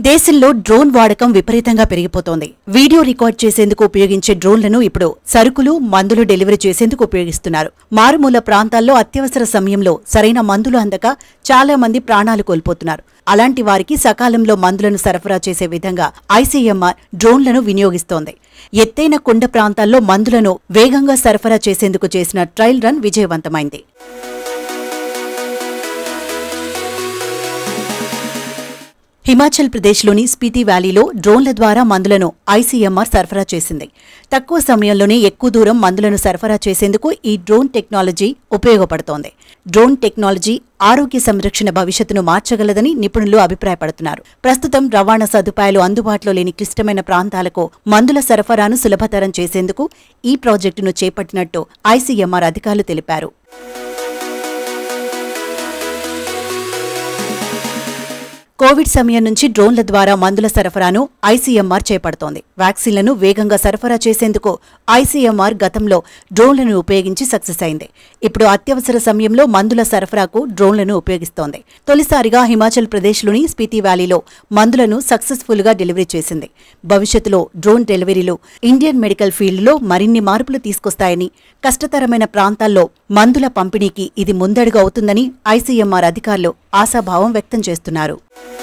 దేశంలో డ్రోన్ వాడకం విపరీతంగా పెరిగిపోతోంది వీడియో రికార్డ్ చేసేందుకు ఉపయోగించే డ్రోన్లను ఇప్పుడు సరుకులు మందులు డెలివరీ చేసేందుకు ఉపయోగిస్తున్నారు మారుమూల ప్రాంతాల్లో అత్యవసర సమయంలో సరైన మందులు అందక చాలా మంది ప్రాణాలు కోల్పోతున్నారు అలాంటి వారికి సకాలంలో మందులను సరఫరా చేసే విధంగా ఐసీఎంఆర్ డ్రోన్లను వినియోగిస్తోంది ఎత్తైన కొండ ప్రాంతాల్లో మందులను వేగంగా సరఫరా చేసేందుకు చేసిన ట్రయల్ రన్ విజయవంతమైంది హిమాచల్ ప్రదేశ్లోని స్పీతి వ్యాలీలో డ్రోన్ల ద్వారా మందులను ఐసీఎంఆర్ సరఫరా చేసింది తక్కువ సమయంలోనే ఎక్కువ దూరం మందులను సరఫరా చేసేందుకు ఈ డ్రోన్ టెక్నాలజీ ఉపయోగపడుతోంది డ్రోన్ టెక్నాలజీ ఆరోగ్య సంరక్షణ భవిష్యత్తును మార్చగలదని నిపుణులు అభిప్రాయపడుతున్నారు ప్రస్తుతం రవాణా సదుపాయాలు అందుబాటులో లేని క్లిష్టమైన ప్రాంతాలకు మందుల సరఫరాను సులభతరం చేసేందుకు ఈ ప్రాజెక్టును చేపట్టినట్టు ఐసీఎంఆర్ అధికారులు తెలిపారు కోవిడ్ సమయం నుంచి డ్రోన్ల ద్వారా మందుల సరఫరాను ఐసీఎంఆర్ చేపడుతోంది వ్యాక్సిన్లను వేగంగా సరఫరా చేసేందుకు ఐసీఎంఆర్ గతంలో డ్రోన్లను ఉపయోగించి సక్సెస్ అయింది ఇప్పుడు అత్యవసర సమయంలో మందుల సరఫరాకు డ్రోన్లను ఉపయోగిస్తోంది తొలిసారిగా హిమాచల్ ప్రదేశ్లోని స్పీతి వ్యాలీలో మందులను సక్సెస్ఫుల్ గా డెలివరీ చేసింది భవిష్యత్తులో డ్రోన్ డెలివరీలు ఇండియన్ మెడికల్ ఫీల్డ్లో మరిన్ని మార్పులు తీసుకొస్తాయని కష్టతరమైన ప్రాంతాల్లో మందుల పంపిణీకి ఇది ముందడుగు అవుతుందని ఐసీఎంఆర్ అధికారులు ఆశాభావం వ్యక్తం చేస్తున్నారు